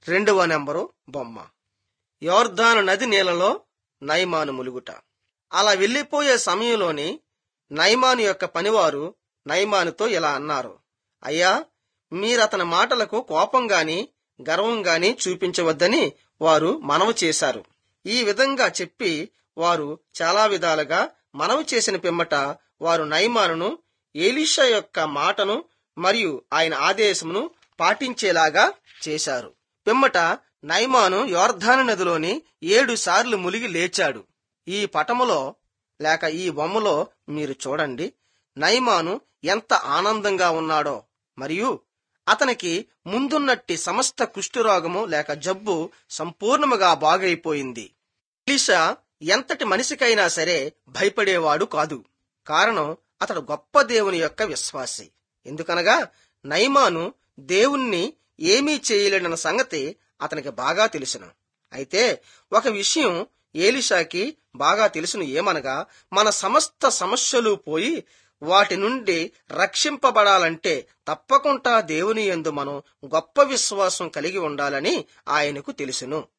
రెండవ నెంబరు బొమ్మ యోర్ధాను నది నీళ్ళలో నైమాను ములుగుట అలా వెళ్లిపోయే సమయంలోని నైమాను యొక్క పనివారు నైమానుతో ఇలా అన్నారు అయ్యా మీరతని మాటలకు కోపం గాని గర్వం గాని చూపించవద్దని వారు మనవి చేశారు ఈ విధంగా చెప్పి వారు చాలా విధాలుగా మనవి చేసిన పిమ్మట వారు నైమానును ఏలీషా యొక్క మాటను మరియు ఆయన ఆదేశమును పాటించేలాగా చేశారు పిమ్మట నైమాను యోర్ధాను నదిలోని ఏడు సార్లు ములిగి లేచాడు ఈ పటములో లేక ఈ బొమ్మలో మీరు చూడండి నైమాను ఎంత ఆనందంగా ఉన్నాడో మరియు అతనికి ముందున్నట్టి సమస్త కుష్ఠరోగము లేక జబ్బు సంపూర్ణముగా బాగైపోయింది ఎలీషా ఎంతటి మనిషికైనా సరే భయపడేవాడు కాదు కారణం అతడు గొప్ప దేవుని యొక్క విశ్వాసి ఎందుకనగా నైమాను దేవుణ్ణి ఏమీ చేయలేడన్న సంగతి అతనికి బాగా తెలుసును అయితే ఒక విషయం ఏలిషాకి బాగా తెలుసును ఏమనగా మన సమస్త సమస్యలు పోయి వాటి నుండి రక్షింపబడాలంటే తప్పకుండా దేవుని యందు మనం గొప్ప విశ్వాసం కలిగి ఉండాలని ఆయనకు తెలుసును